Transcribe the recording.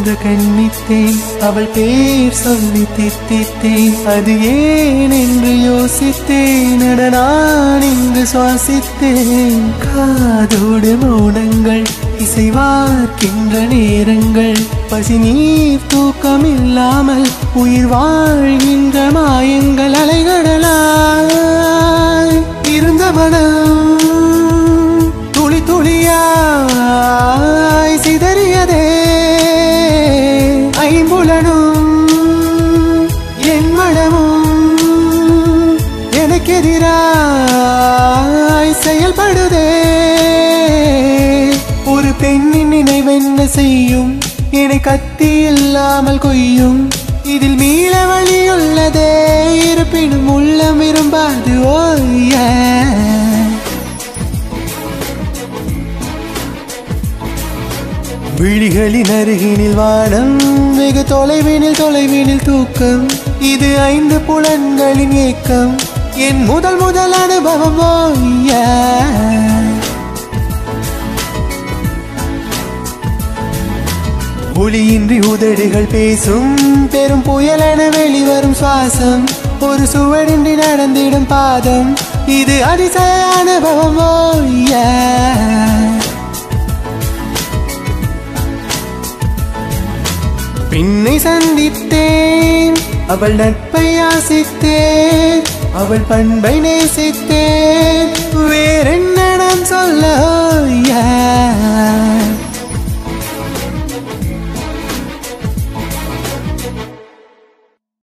தூங்க கண்ணித்தேன் அவள் பேர் சொல்லி தித்தித்தேன் அது ஏன் என்று யோசித்தேன் அட நான் இங்கு சுவாசித்தேன் காதோடு மௌனங்கள் இசைவார்க்கின்ற நேரங்கள் பசி நீர் தூக்கம் இல்லாமல் உயிர் வாழ்கின்ற மாயங்கள் அலைகடலாய் இருந்த மனம் துளி துளியாய் சிதறியதே ஐம்புலனும் என் மனமும் எனக்கெதிராய் செயல்படுதே ஒரு பெண்ணின் நினைவென்ன செய்யும் என்னை கத்தி இல்லாமல் கொய்யும் இதில் மீள வழியுள்ளதே இருப்பினும் உள்ளம் விரும்பாது ஓய்ய விழிகளின் அருகினில் வானம் வெகு தொலைவினில் தொலைவினில் தூக்கம் இது ஐந்து புலன்களின் ஏக்கம் என் முதல் முதல் அனுபவம் ஓய்ய ஒளியின்றி உதடுகள் பேசும் பெரும் புயலென வெளிவரும் சுவாசம் ஒரு சுவடின்றி நடந்திடும் பாதம் இது அதிசய அனுபவம் ஓய்ய பின்னை சந்தித்தேன் அவள் நட்பை ஆசித்தேன் அவள் பண்பை நேசித்தேன் வேறென்ன நான் சொல்ல ஓய்ய